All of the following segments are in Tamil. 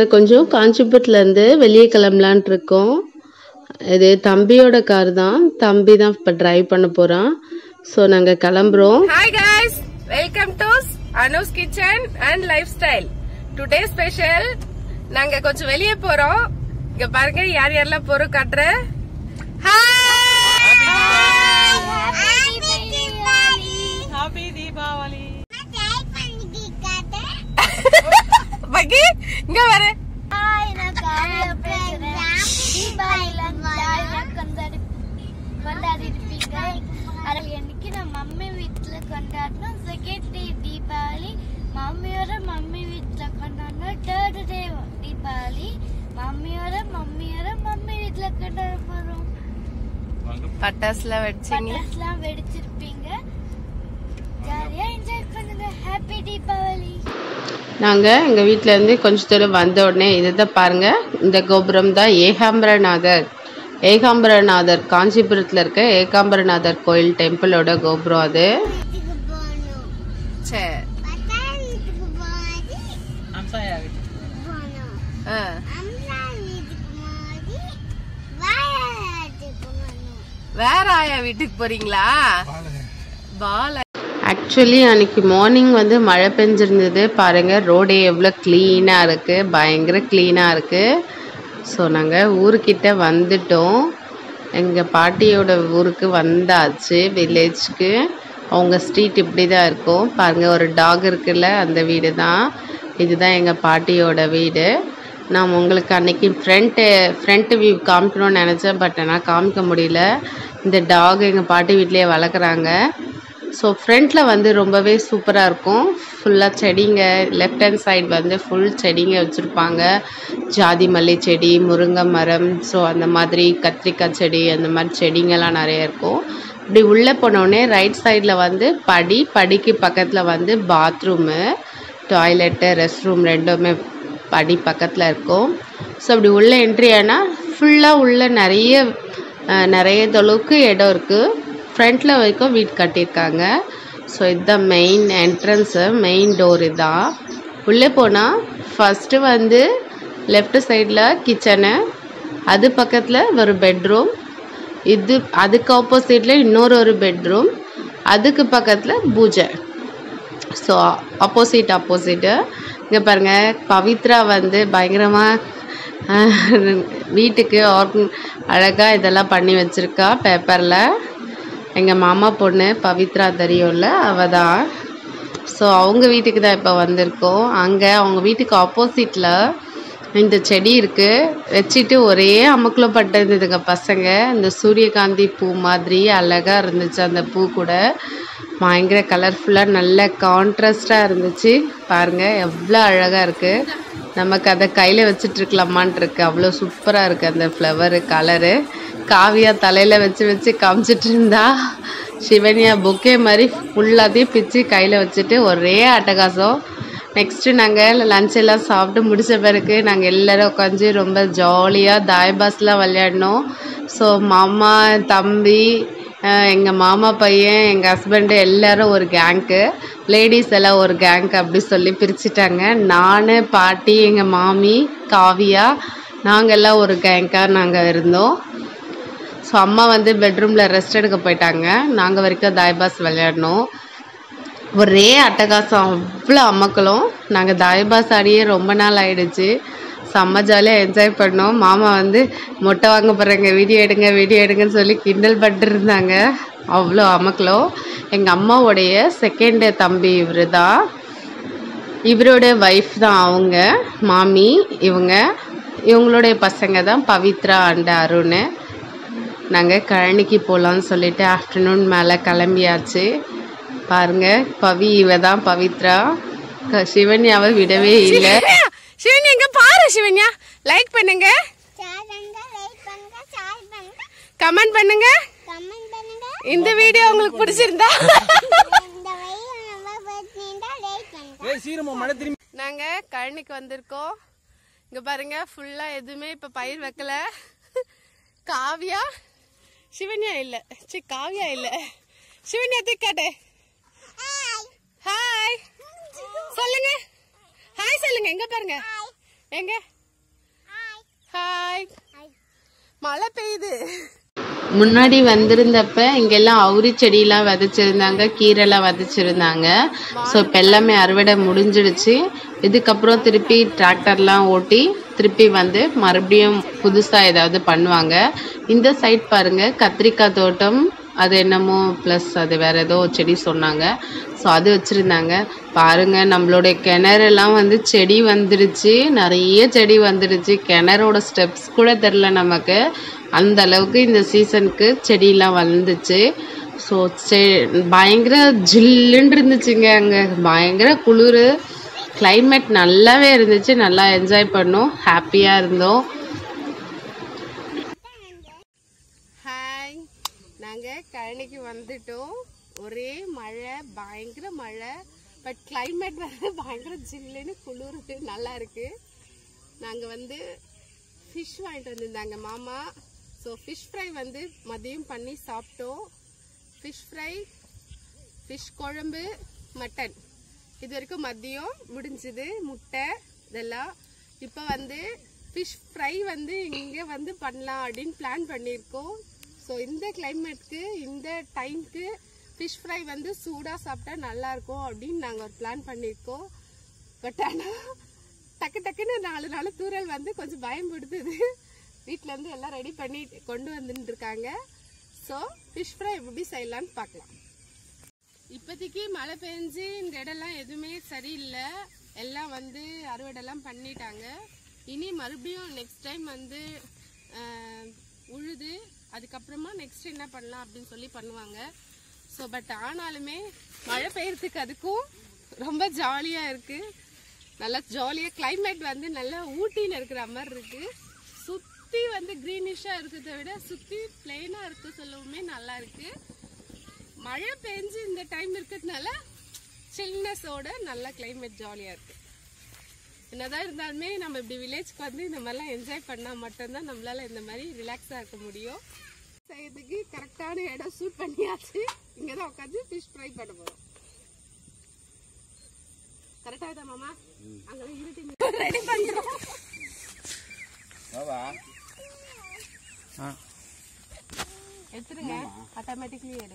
நாங்கள் கொஞ்சம் காஞ்சிபுரத்துலேருந்து வெளியே கிளம்பலான்ட்டு இருக்கோம் இது தம்பியோட கார் தான் தம்பி தான் இப்போ டிரைவ் பண்ண போகிறான் ஸோ நாங்கள் கிளம்புறோம் hi guys welcome to Anu's kitchen and lifestyle today special நாங்க கொஞ்சம் வெளியே போறோம் இங்க பாருங்க யார் யாரெல்லாம் போறோம் காட்டுறேன் பகி இங்க வர கொண்டாடிருப்பீங்க அதில் என்னைக்கு நான் மம்மி வீட்டுல கொண்டாடினோம் செகண்ட் டே தீபாவளி மம்மியோட மம்மி வீட்டுல கொண்டாடினோம் தேர்ட் டே தீபாவளி மம்மியோட மம்மியோட மம்மி வீட்டுல கொண்டாட போறோம் பட்டாசுலாம் வெடிச்சிங்க பட்டாசுலாம் வெடிச்சிருப்பீங்க ஜாலியா என்ஜாய் பண்ணுங்க ஹாப்பி தீபாவளி நாங்கள் எங்கள் வீட்டிலேருந்து கொஞ்ச தூரம் வந்த உடனே இதுதான் பாருங்கள் இந்த கோபுரம் தான் ஏகாம்பரநாதர் ஏகாம்பரநாதர் காஞ்சிபுரத்தில் இருக்க ஏகாம்பரநாதர் கோயில் டெம்பிளோட கோபுரம் அது வீட்டுக்கு போகணும் சரி பத்தா வீட்டுக்கு போகாது போகணும் ஆ. அம்மா வீட்டுக்கு போகாது வாயாட்டுக்கு போகணும் வேற ஆயா வீட்டுக்கு போறீங்களா பால ஆக்சுவலி அன்னைக்கு மார்னிங் வந்து மழை பெஞ்சிருந்தது பாருங்கள் ரோடே எவ்வளோ க்ளீனாக இருக்குது பயங்கர க்ளீனாக இருக்குது ஸோ நாங்கள் ஊருக்கிட்ட வந்துட்டோம் எங்கள் பாட்டியோட ஊருக்கு வந்தாச்சு வில்லேஜ்க்கு அவங்க ஸ்ட்ரீட் இப்படி தான் இருக்கும் பாருங்கள் ஒரு டாக் இருக்குல்ல அந்த வீடு தான் இதுதான் எங்கள் பாட்டியோட வீடு நான் உங்களுக்கு அன்னைக்கு ஃப்ரண்ட்டு ஃப்ரண்ட் வியூ காமிக்கணும்னு நினச்சேன் பட் ஆனால் காமிக்க முடியல இந்த டாக் எங்கள் பாட்டி வீட்லேயே வளர்க்குறாங்க ஸோ ஃப்ரண்ட்டில் வந்து ரொம்பவே சூப்பராக இருக்கும் ஃபுல்லாக செடிங்க லெஃப்ட் ஹேண்ட் சைடு வந்து ஃபுல் செடிங்க வச்சுருப்பாங்க ஜாதி மல்லி செடி முருங்கை மரம் ஸோ அந்த மாதிரி கத்திரிக்காய் செடி அந்த மாதிரி செடிங்கெல்லாம் நிறைய இருக்கும் இப்படி உள்ளே போனோடனே ரைட் சைடில் வந்து படி படிக்கு பக்கத்தில் வந்து பாத்ரூமு டாய்லெட்டு ரெஸ்ட் ரூம் ரெண்டுமே படி பக்கத்தில் இருக்கும் ஸோ அப்படி உள்ளே என்ட்ரி ஆனால் ஃபுல்லாக உள்ள நிறைய அஹ், நிறைய தொழுவுக்கு இடம் இருக்குது ஃப்ரண்ட்டில் வரைக்கும் வீடு கட்டியிருக்காங்க ஸோ இதுதான் மெயின் என்ட்ரன்ஸு மெயின் டோர் இதான் உள்ளே போனால் ஃபஸ்ட்டு வந்து லெஃப்ட் சைடில் கிச்சனு அது பக்கத்தில் ஒரு பெட்ரூம் இது அதுக்கு ஆப்போசிட்டில் இன்னொரு ஒரு பெட்ரூம் அதுக்கு பக்கத்தில் பூஜை ஸோ ஆப்போசிட் ஆப்போசிட்டு இங்கே பாருங்கள் பவித்ரா வந்து பயங்கரமாக வீட்டுக்கு ஆர்கன் அழகாக இதெல்லாம் பண்ணி வச்சுருக்கா பேப்பரில் எங்கள் மாமா பொண்ணு பவித்ரா தெரியும்ல அவ தான் ஸோ அவங்க வீட்டுக்கு தான் இப்போ வந்திருக்கோம் அங்கே அவங்க வீட்டுக்கு ஆப்போசிட்டில் இந்த செடி இருக்குது வச்சுட்டு ஒரே அமுக்கில் பட்டிருந்ததுங்க பசங்க இந்த சூரியகாந்தி பூ மாதிரி அழகாக இருந்துச்சு அந்த பூ கூட பயங்கர கலர்ஃபுல்லாக நல்ல கான்ட்ராஸ்டாக இருந்துச்சு பாருங்கள் எவ்வளோ அழகாக இருக்குது நமக்கு அதை கையில் வச்சுட்டு இருக்கலாமான் இருக்கு அவ்வளோ சூப்பராக இருக்குது அந்த ஃப்ளவரு கலரு காவியா தலையில் வச்சு வச்சு காமிச்சிட்டு இருந்தா சிவனியா பொக்கே மாதிரி ஃபுல்லாத்தையும் பிச்சு கையில் வச்சுட்டு ஒரே அட்டகாசம் நெக்ஸ்ட்டு நாங்கள் லஞ்ச் எல்லாம் சாப்பிட்டு முடிச்ச பிறகு நாங்கள் எல்லோரும் உட்காந்து ரொம்ப ஜாலியாக தாய்பாஸ்லாம் விளையாடினோம் ஸோ மாமா தம்பி எங்கள் மாமா பையன் எங்கள் ஹஸ்பண்டு எல்லாரும் ஒரு கேங்க்கு லேடிஸ் எல்லாம் ஒரு கேங்க் அப்படி சொல்லி பிரிச்சுட்டாங்க நான் பாட்டி எங்கள் மாமி காவியா நாங்கள் எல்லாம் ஒரு கேங்காக நாங்கள் இருந்தோம் ஸோ அம்மா வந்து பெட்ரூமில் ரெஸ்ட் எடுக்க போயிட்டாங்க நாங்கள் வரைக்கும் தாய்பாஸ் விளையாடினோம் ஒரே அட்டகாசம் அவ்வளோ அம்மக்களும் நாங்கள் தாய்பாஸ் ஆடியே ரொம்ப நாள் ஆயிடுச்சு செம்ம ஜாலியாக என்ஜாய் பண்ணோம் மாமா வந்து மொட்டை வாங்க போகிறேங்க வீடியோ எடுங்க வீடியோ எடுங்கன்னு சொல்லி கிண்டல் பண்ணிட்டு இருந்தாங்க அவ்வளோ அமக்கலும் எங்கள் அம்மாவுடைய செகண்ட் தம்பி இவர் தான் இவரோட ஒய்ஃப் தான் அவங்க மாமி இவங்க இவங்களுடைய பசங்க தான் பவித்ரா அண்ட் அருண் நாங்கள் கழனிக்கு போகலான்னு சொல்லிட்டு ஆஃப்டர்நூன் மேலே கிளம்பியாச்சு பாருங்க பவி இவ தான் பவித்ரா க- சிவன்யாவை விடவே இல்லை சிவன்யா இங்க பாரு சிவன்யா லைக் பண்ணுங்க ஷேர் பண்ணுங்க லைக் பண்ணுங்க ஷேர் பண்ணுங்க கமெண்ட் பண்ணுங்க கமெண்ட் பண்ணுங்க இந்த வீடியோ உங்களுக்கு பிடிச்சிருந்தா இந்த வயசு நம்ம பத்தினா லைக் பண்ணுங்க நாங்க கழனிக்கு வந்திருக்கோம் இங்க பாருங்க ஃபுல்லா எதுவுமே இப்ப பயிர் வைக்கல காவியா சிவன்யா இல்ல சி காவியா இல்ல சிவன்யா திக்காட்டே ஹாய் சொல்லுங்க ஹாய் சொல்லுங்க எங்க பாருங்க எங்க ஹாய் மழை பெய்யுது முன்னாடி வந்திருந்தப்ப இங்கெல்லாம் அவுரி செடியெல்லாம் விதைச்சிருந்தாங்க கீரைலாம் விதைச்சிருந்தாங்க ஸோ இப்போ எல்லாமே அறுவடை முடிஞ்சிடுச்சு இதுக்கப்புறம் திருப்பி டிராக்டர்லாம் ஓட்டி திருப்பி வந்து மறுபடியும் புதுசாக ஏதாவது பண்ணுவாங்க இந்த சைட் பாருங்க கத்திரிக்காய் தோட்டம் அது என்னமோ ப்ளஸ் அது வேற ஏதோ செடி சொன்னாங்க ஸோ அது வச்சுருந்தாங்க பாருங்க நம்மளுடைய கிணறுலாம் வந்து செடி வந்துடுச்சு நிறைய செடி வந்துடுச்சு கிணறோட ஸ்டெப்ஸ் கூட தெரில நமக்கு அந்த அளவுக்கு இந்த சீசனுக்கு செடியெல்லாம் வந்துச்சு ஸோ செ பயங்கர ஜில்லுன்னு இருந்துச்சுங்க அங்கே பயங்கர குளிர் climate நல்லாவே இருந்துச்சு நல்லா என்ஜாய் பண்ணோம் ஹாப்பியாக இருந்தோம் ஹாய் நாங்க கழனிக்கு வந்துட்டோம் ஒரே மழை பயங்கர மழை பட் climate வந்து பயங்கர ஜில்லுன்னு குளிருது நல்லா இருக்கு நாங்க வந்து ஃபிஷ் வாங்கிட்டு வந்திருந்தாங்க மாமா ஸோ ஃபிஷ் ஃப்ரை வந்து மதியம் பண்ணி சாப்பிட்டோம் ஃபிஷ் ஃப்ரை ஃபிஷ் குழம்பு மட்டன் இது வரைக்கும் மதியம் முடிஞ்சுது முட்டை இதெல்லாம் இப்போ வந்து ஃபிஷ் ஃப்ரை வந்து இங்கே வந்து பண்ணலாம் அப்படின்னு பிளான் பண்ணியிருக்கோம் ஸோ இந்த கிளைமேட்க்கு இந்த டைம்க்கு ஃபிஷ் ஃப்ரை வந்து சூடாக சாப்பிட்டா நல்லா இருக்கும் அப்படின்னு நாங்கள் ஒரு பிளான் பண்ணியிருக்கோம் பட் ஆனால் டக்கு டக்குன்னு நாலு நாள் தூரல் வந்து கொஞ்சம் பயம் படுத்துது வீட்டில் இருந்து எல்லாம் ரெடி பண்ணி கொண்டு வந்துட்டு இருக்காங்க ஸோ ஃபிஷ் ஃப்ரை எப்படி செய்யலாம்னு பார்க்கலாம் இப்போதைக்கு மழை பெஞ்சு இந்த இடம்லாம் எதுவுமே சரியில்லை எல்லாம் வந்து அறுவடைலாம் பண்ணிட்டாங்க இனி மறுபடியும் நெக்ஸ்ட் டைம் வந்து ஆஹ், உழுது அதுக்கப்புறமா நெக்ஸ்ட் என்ன பண்ணலாம் அப்படின்னு சொல்லி பண்ணுவாங்க ஸோ பட் ஆனாலுமே மழை பெய்யறதுக்கு அதுக்கும் ரொம்ப ஜாலியாக இருக்குது நல்லா ஜாலியாக climate வந்து நல்லா ஊட்டியில் இருக்கிற மாதிரி இருக்கு சுற்றி வந்து க்ரீனிஷாக இருக்கிறத விட சுற்றி பிளெயினாக இருக்க சொல்லவுமே நல்லா இருக்கு மழை பெஞ்சு இந்த டைம் இருக்கிறதுனால சில்னஸோட நல்ல climate ஜாலியாக இருக்கு என்னதான் இருந்தாலுமே நம்ம இப்படி வில்லேஜ்க்கு வந்து இந்த மாதிரிலாம் என்ஜாய் பண்ணால் மட்டும்தான் நம்மளால இந்த மாதிரி ரிலாக்ஸாக இருக்க முடியும் செய்யறதுக்கு கரெக்டான இடம் சூட் பண்ணியாச்சு இங்கே தான் உட்காந்து ஃபிஷ் ஃப்ரை பண்ண போகிறோம் கரெக்டாக தான் மாமா அங்கெல்லாம் இருட்டு ரெடி பண்ணுறோம் எடுத்துருங்க ஆட்டோமேட்டிக்லி எடு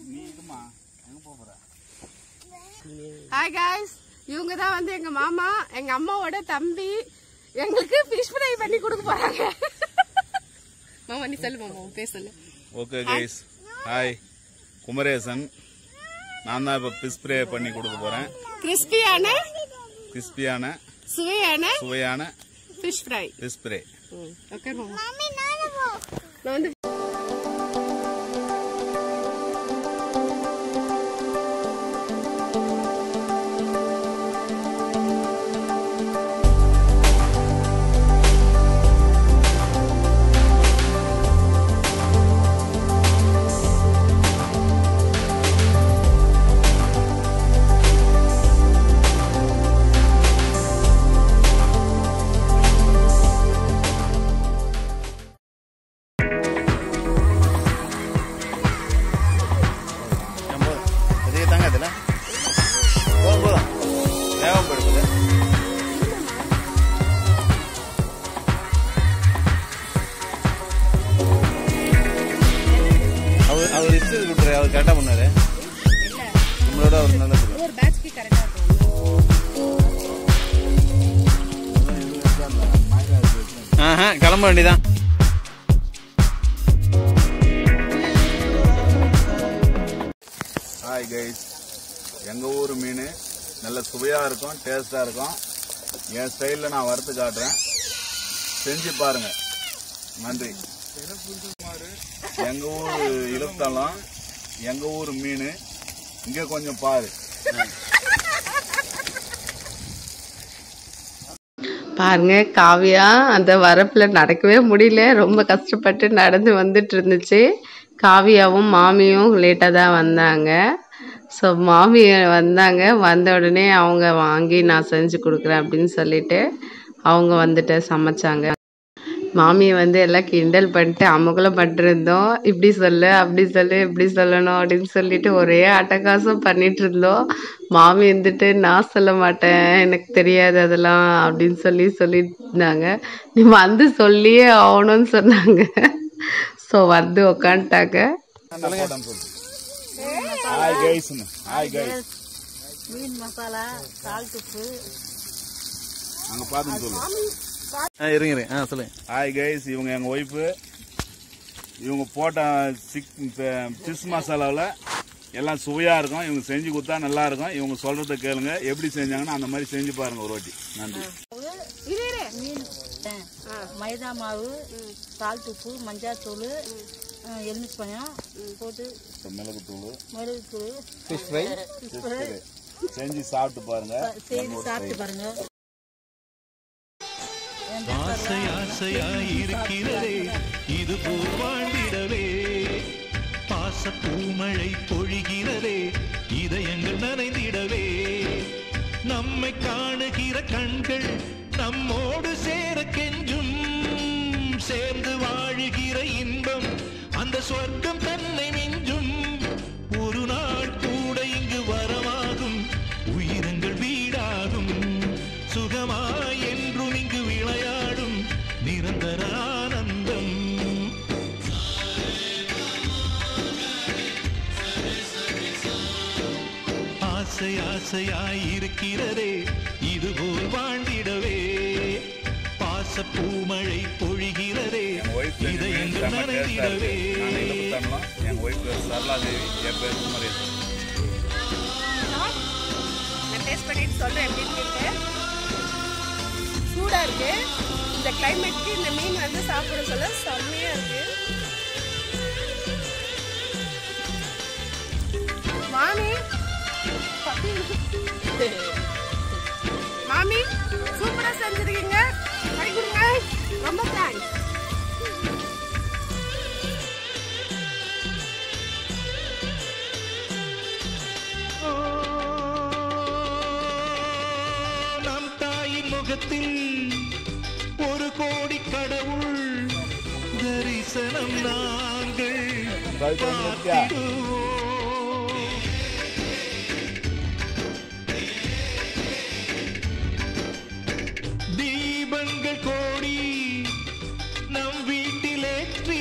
ஹாய் காய்ஸ் இவங்க தான் வந்து எங்க மாமா எங்க அம்மாவோட தம்பி எங்களுக்கு ஃபிஷ் ஃப்ரை பண்ணி கொடுக்க போறாங்க மாமா நீ சொல்லு மாமா உன் பேர் சொல்லு ஓகே கைஸ் ஹாய் குமரேசன் நான் தான் இப்போ ஃபிஷ் ஃப்ரை பண்ணி கொடுக்க போகிறேன் கிறிஸ்பியான கிறிஸ்பியான சுவையான சுவையான fish fry fish fry okay மாமா நான் வந்து அதிக தாங்க அதில் போதும் போதும் தேவைப்படுது அவர் அவர் இஷ்டத்துக்கு விட்டுரு அவர் கரெக்டாக பண்ணாரு நம்மளோட அவர் நல்ல ஒரு பேட்ச்க்கு கரெக்டா இருக்கும் ஆஹா கிளம்ப வேண்டியதான் ஹாய் கைஸ் எங்கள் ஊர் மீன் நல்ல சுவையாக இருக்கும் டேஸ்ட்டாக இருக்கும் என் ஸ்டைலில் நான் வறுத்து காட்டுறேன் செஞ்சு பாருங்க நன்றி எங்கள் ஊர் இழுத்தலம் எங்கள் ஊர் மீன் இங்கே கொஞ்சம் பாரு பாருங்க காவியா அந்த வரப்புல நடக்கவே முடியல ரொம்ப கஷ்டப்பட்டு நடந்து வந்துட்டு இருந்துச்சு காவியாவும் மாமியும் லேட்டாக தான் வந்தாங்க ஸோ மாமி வந்தாங்க வந்த உடனே அவங்க வாங்கி நான் செஞ்சு கொடுக்குறேன் அப்படின்னு சொல்லிட்டு அவங்க வந்துட்டு சமைச்சாங்க மாமியை வந்து எல்லாம் கிண்டல் பண்ணிட்டு அமுகலம் பண்ணிருந்தோம் இப்படி சொல்லு அப்படி சொல்லு இப்படி சொல்லணும் அப்படின்னு சொல்லிட்டு ஒரே அட்டகாசம் பண்ணிட்டு இருந்தோம் மாமி வந்துட்டு நான் சொல்ல மாட்டேன் எனக்கு தெரியாது அதெல்லாம் அப்படின்னு சொல்லி சொல்லிட்டு இருந்தாங்க நீ வந்து சொல்லியே ஆகணும்னு சொன்னாங்க ஸோ வந்து உக்காந்துட்டாங்க ஹாய் கைஸ் ஹாய் கைஸ் மீன் மசாலா சால்ட் உப்பு அங்க பாத்து சொல்லு ஆ இருங்க இருங்க ஆ சொல்லுங்க ஹாய் கைஸ் இவங்க எங்க ஒய்ஃபு இவங்க போட்ட சிக் ஃபிஷ் மசாலாவில் எல்லாம் சுவையாக இருக்கும் இவங்க செஞ்சு கொடுத்தா நல்லா இருக்கும் இவங்க சொல்றத கேளுங்க எப்படி செஞ்சாங்கன்னா அந்த மாதிரி செஞ்சு பாருங்க ஒரு வாட்டி நன்றி மீன் மைதா மாவு சால்ட் உப்பு மஞ்சாத்தூள் எலுமிச்சம்பழம் போட்டு மிளகுத்தூள் மிளகுத்தூள் ஃபிஷ் ஃப்ரை செஞ்சு சாப்பிட்டு பாருங்க செய்து சாப்பிட்டு பாருங்க ஆசை ஆசையாயிருக்கிறதே இது போல் வாழ்ந்திடவே பாச பூமழை பொழிகிறதே இதயங்கள் நனைந்திடவே நம்மை காணுகிற கண்கள் நம்மோடு சேர கெஞ்சும் சேர்ந்து வாழுகிற இன்பம் அந்த சொர்க்கம் தன்னை மிஞ்சும் ஒரு நாள் கூட இங்கு வரமாகும் உயிரங்கள் வீடாகும் சுகமாய் என்றும் இங்கு விளையாடும் நிரந்தர ஆனந்தம் ஆசை ஆசையாய் இருக்கிறதே இதுபோல் வாழ்ந்திடவே பாச பூமழை பொழிகிறதே என் ஒய்ஃப் இதயங்கள் செம்ம டேஸ்டாக நனைந்திடவே இருக்கு நான் இழுப்புத்தரலாம் எங்கள் ஒய்ஃப் பேர் சரளா தேவி என் பேர் குமரேசன் நான் டேஸ்ட் பண்ணிட்டு சொல்றேன் எப்படின்னு கேட்டு சூடா இருக்கு இந்த கிளைமேட்க்கு இந்த மீன் வந்து சாப்பிட சொல்ல செம்மையா இருக்கு மாமி மாமி சூப்பரா செஞ்சிருக்கீங்க கை கொடுங்க ரொம்ப தேங்க்ஸ் நம் தாயின் முகத்தில் ஒரு கோடி கடவுள் தரிசனம் நாங்கள் கவிதை நித்யா. பார்த்திடுவோம். தீபங்கள் கோடி நம் வீட்டிலேற்றி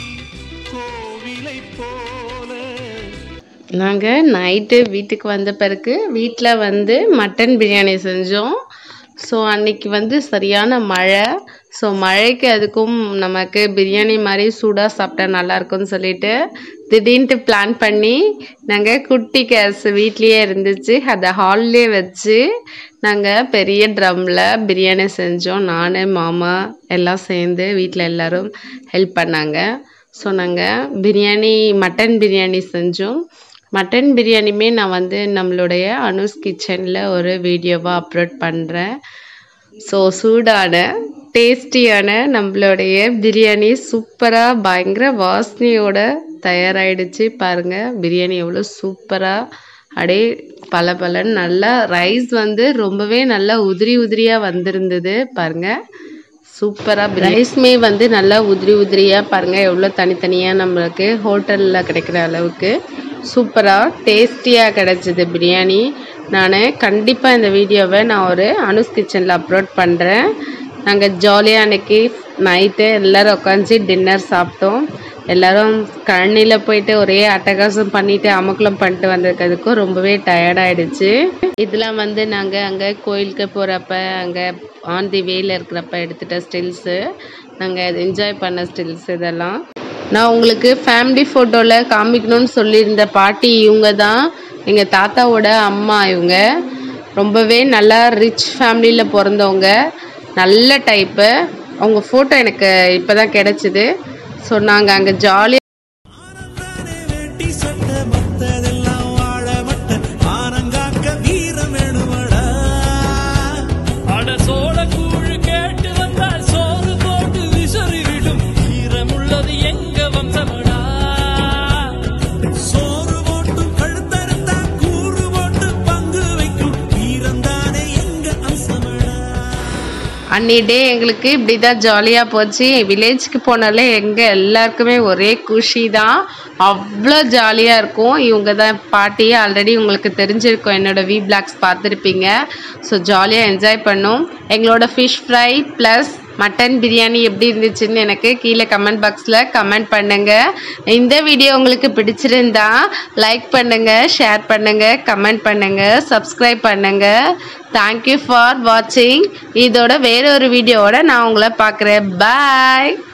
கோவிலை போல நாங்கள் நைட்டு வீட்டுக்கு வந்த பிறகு வீட்டில் வந்து மட்டன் பிரியாணி செஞ்சோம் ஸோ அன்னைக்கு வந்து சரியான மழை ஸோ மழைக்கு அதுக்கும் நமக்கு பிரியாணி மாதிரி சூடாக சாப்பிட்டா நல்லா இருக்கும்னு சொல்லிட்டு திடீர்னு பிளான் பண்ணி நாங்கள் குட்டி கேஸ் வீட்லேயே இருந்துச்சு அதை ஹால்லே வச்சு நாங்கள் பெரிய ட்ரம்மில் பிரியாணி செஞ்சோம் நான் மாமா எல்லாம் சேர்ந்து வீட்டில் எல்லாரும் ஹெல்ப் பண்ணாங்க ஸோ நாங்கள் பிரியாணி மட்டன் பிரியாணி செஞ்சோம் மட்டன் பிரியாணியுமே நான் வந்து நம்மளுடைய அனுஸ் கிச்சனில் ஒரு வீடியோவாக அப்லோட் பண்ணுறேன் ஸோ சூடான டேஸ்டியான நம்மளுடைய பிரியாணி சூப்பராக பயங்கர வாசனையோட தயாராகிடுச்சு பாருங்கள் பிரியாணி எவ்வளோ சூப்பராக அப்படியே பல பலன்னு நல்லா ரைஸ் வந்து ரொம்பவே நல்லா உதிரி உதிரியாக வந்திருந்தது பாருங்கள் சூப்பராக ரைஸ்மே வந்து நல்லா உதிரி உதிரியாக பாருங்கள் எவ்வளோ தனித்தனியாக நம்மளுக்கு ஹோட்டலில் கிடைக்கிற அளவுக்கு சூப்பராக டேஸ்டியாக கிடச்சிது பிரியாணி நான் கண்டிப்பாக இந்த வீடியோவை நான் ஒரு அனுஸ் கிச்சனில் அப்லோட் பண்ணுறேன் நாங்கள் ஜாலியாக அன்னைக்கு நைட்டு எல்லோரும் உட்காந்து டின்னர் சாப்பிட்டோம் எல்லாரும் கழனியில் போயிட்டு ஒரே அட்டகாசம் பண்ணிட்டு அமக்கலம் பண்ணிட்டு வந்திருக்கிறதுக்கும் ரொம்பவே டயர்டாயிடுச்சு இதெல்லாம் வந்து நாங்கள் அங்கே கோயிலுக்கு போகிறப்ப அங்கே ஆன் தி வேல இருக்கிறப்ப எடுத்துட்ட ஸ்டில்ஸு நாங்கள் என்ஜாய் பண்ண ஸ்டில்ஸ் இதெல்லாம் நான் உங்களுக்கு ஃபேமிலி ஃபோட்டோவில் காமிக்கணும்னு சொல்லியிருந்த பாட்டி இவங்க தான் எங்கள் தாத்தாவோட அம்மா இவங்க ரொம்பவே நல்லா ரிச் ஃபேமிலியில் பிறந்தவங்க நல்ல டைப்பு அவங்க ஃபோட்டோ எனக்கு இப்போ தான் கிடச்சிது ஸோ நாங்கள் அங்கே ஜாலியாக வேட்டி சட்டை மத்ததெல்லாம் வாழ மட்ட ஆனங்காக்க வீரம் வேணுமடா அட சோழ கூழ் கேட்டு வந்தால் சோறு போட்டு விசறி விடும் ஈரமுள்ளது எங்க வம்சமடா சோறு போட்டு கழுத்தறுத்தா கூறு போட்டு பங்கு வைக்கும் வீரம் தானே எங்க அம்சமடா அன்னி டே எங்களுக்கு இப்படி தான் ஜாலியாக போச்சு வில்லேஜ்க்கு போனாலே எங்கள் எல்லாருக்குமே ஒரே குஷி தான் அவ்வளோ ஜாலியாக இருக்கும் இவங்க தான் பாட்டி ஆல்ரெடி உங்களுக்கு தெரிஞ்சிருக்கும் என்னோட வி பிளாக்ஸ் பார்த்துருப்பீங்க ஸோ ஜாலியாக என்ஜாய் பண்ணோம் எங்களோட fish fry plus mutton biryani எப்படி இருந்துச்சுன்னு எனக்கு கீழே கமெண்ட் பாக்ஸில் கமெண்ட் பண்ணுங்கள் இந்த வீடியோ உங்களுக்கு பிடிச்சிருந்தா லைக் பண்ணுங்கள் ஷேர் பண்ணுங்கள் கமெண்ட் பண்ணுங்கள் சப்ஸ்கிரைப் பண்ணுங்கள் தேங்க்யூ ஃபார் வாட்சிங் இதோட வேற ஒரு வீடியோவோட நான் உங்களை பார்க்குறேன் பாய்